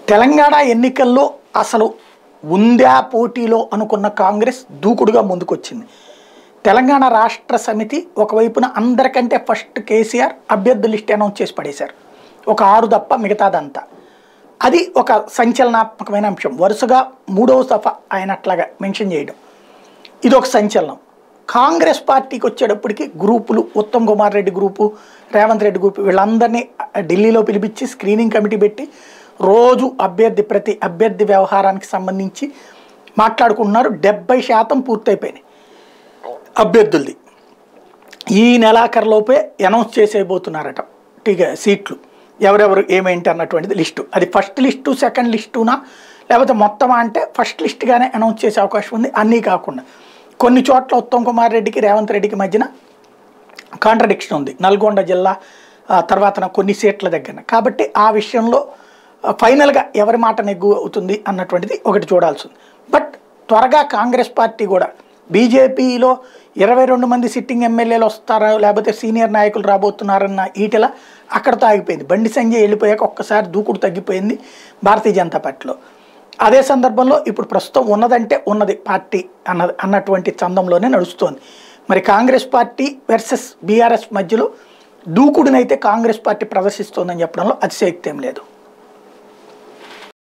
తెలంగాణ ఎన్నికల్లో అసలు ఉందా పోటీలో అనుకున్న కాంగ్రెస్ దూకుడుగా ముందుకొచ్చింది తెలంగాణ రాష్ట్ర సమితి ఒకవైపున అందరికంటే ఫస్ట్ కేసీఆర్ అభ్యర్థుల లిస్ట్ అనౌన్స్ చేసి పడేశారు ఒక ఆరు తప్ప మిగతాదంతా అది ఒక సంచలనాత్మకమైన అంశం వరుసగా మూడవ సఫ ఆయన అట్లాగా మెన్షన్ చేయడం ఇది ఒక సంచలనం కాంగ్రెస్ పార్టీకి వచ్చేటప్పటికి గ్రూపులు ఉత్తమ్ కుమార్ రెడ్డి గ్రూపు రేవంత్ రెడ్డి గ్రూపు వీళ్ళందరినీ ఢిల్లీలో పిలిపించి స్క్రీనింగ్ కమిటీ పెట్టి రోజు అభ్యర్థి ప్రతి అభ్యర్థి వ్యవహారానికి సంబంధించి మాట్లాడుకుంటున్నారు డెబ్బై శాతం పూర్తయిపోయినాయి అభ్యర్థులది ఈ నెలాఖరులోపే అనౌన్స్ చేసేయబోతున్నారట టిక సీట్లు ఎవరెవరు ఏమేంటి అన్నటువంటిది లిస్టు అది ఫస్ట్ లిస్టు సెకండ్ లిస్టునా లేకపోతే మొత్తమా అంటే ఫస్ట్ లిస్ట్గానే అనౌన్స్ చేసే అవకాశం ఉంది అన్నీ కాకుండా కొన్ని చోట్ల ఉత్తమ్ కుమార్ రెడ్డికి రేవంత్ రెడ్డికి మధ్యన కాంట్రడిక్షన్ ఉంది నల్గొండ జిల్లా ఆ, తర్వాత కొన్ని సీట్ల దగ్గర కాబట్టి ఆ విషయంలో ఆ, ఫైనల్గా ఎవరి మాట నెగ్గు అవుతుంది అన్నటువంటిది ఒకటి చూడాల్సి ఉంది బట్ త్వరగా కాంగ్రెస్ పార్టీ కూడా బీజేపీలో ఇరవై రెండు మంది సిట్టింగ్ ఎమ్మెల్యేలు వస్తారా లేకపోతే సీనియర్ నాయకులు రాబోతున్నారన్న ఈటెల అక్కడతో ఆగిపోయింది బండి సంజయ్ వెళ్ళిపోయాక ఒక్కసారి దూకుడు తగ్గిపోయింది భారతీయ జనతా పార్టీలో అదే సందర్భంలో ఇప్పుడు ప్రస్తుతం ఉన్నదంటే ఉన్నది పార్టీ అన్న అన్నటువంటి చందంలోనే నడుస్తోంది మరి కాంగ్రెస్ పార్టీ వర్సెస్ బీఆర్ఎస్ మధ్యలో దూకుడునైతే కాంగ్రెస్ పార్టీ ప్రదర్శిస్తోందని చెప్పడంలో అతిశయక్తి ఏం లేదు